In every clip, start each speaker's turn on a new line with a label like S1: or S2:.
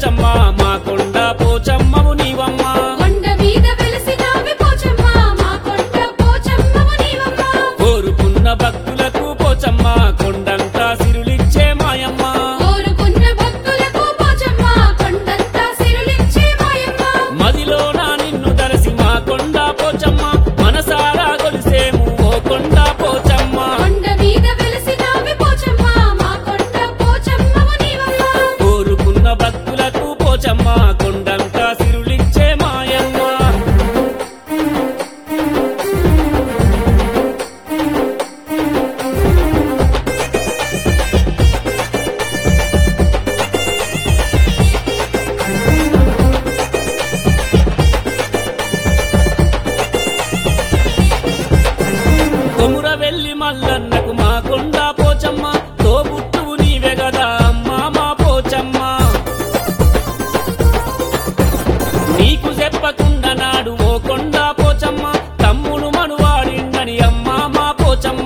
S1: పోచమ్మ మా కొండ పోచమ్మవు నీవమ్మ
S2: కొండ మీద వెలసినావి పోచమ్మ మా కొండ పోచమ్మవు నీవమ్మ
S1: కోరుకున్న భక్తులకు పోచమ్మ కొండంతా సిరులిచ్చే మాయమ్మ
S2: కోరుకున్న భక్తులకు పోచమ్మ కొండంతా సిరులిచ్చే మాయమ్మ
S1: మదిలో నా నిన్ను తలసి మా కొండ పోచమ్మ మనసారా గొలిసేము ఓ కొండ పోచమ్మ
S2: కొండ మీద వెలసినావి పోచమ్మ మా కొండ పోచమ్మవు నీవమ్మ
S1: కోరుకున్న భక్తులకు పోచమ్మ కొండంతా సిరులిచ్చే మాయమ్మ కొముర వెళ్ళి మల్లన్నకు మా కొండ పోచమ్మ తోబుట్టువు నీవే గదా అమ్మా మా పోచమ్మ నీకు చెప్పకుండా నాడు ఓ కొండ పోచమ్మ తమ్ముడు మనువాడిండని అమ్మా మా పోచమ్మ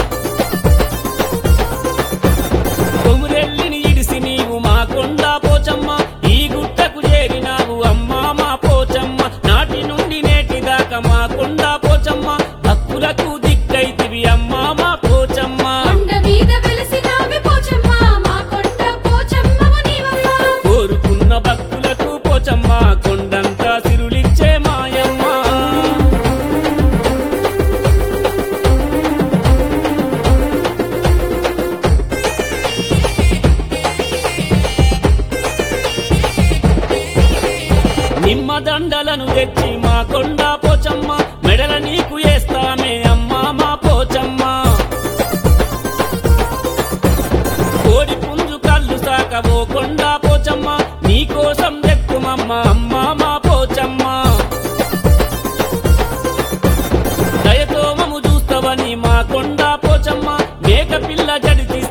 S1: కొమురెల్లిని ఇడిసి నీవు మా కొండ పోచమ్మ ఈ గుట్టకు చేరినావు అమ్మా మా పోచమ్మ నాటి నుండి నేటి దాకా మా కొండ పోచమ్మ భక్తులకు దిక్కైతివి అమ్మా మా పోచమ్మ
S2: కొండ మీద వెలసినావి పోచమ్మ మా కొండ పోచమ్మవు నీవమ్మ
S1: కోరుకున్న భక్తులకు పోచమ్మ కొండంతా సిరులిచ్చే మాయమ్మ నిమ్మ దండలను తెచ్చి మా కొండ పోచమ్మ మెడల నీకు వేస్తామే అమ్మా మా పోచమ్మ కోడి పుంజు కళ్ళు సాక ఓ కొండ పోచమ్మ నీకోసం ఎక్కుమమ్మ అమ్మా మా పోచమ్మ దయతో మము చూస్తావని మా కొండ పోచమ్మ మేక పిల్ల జడిచి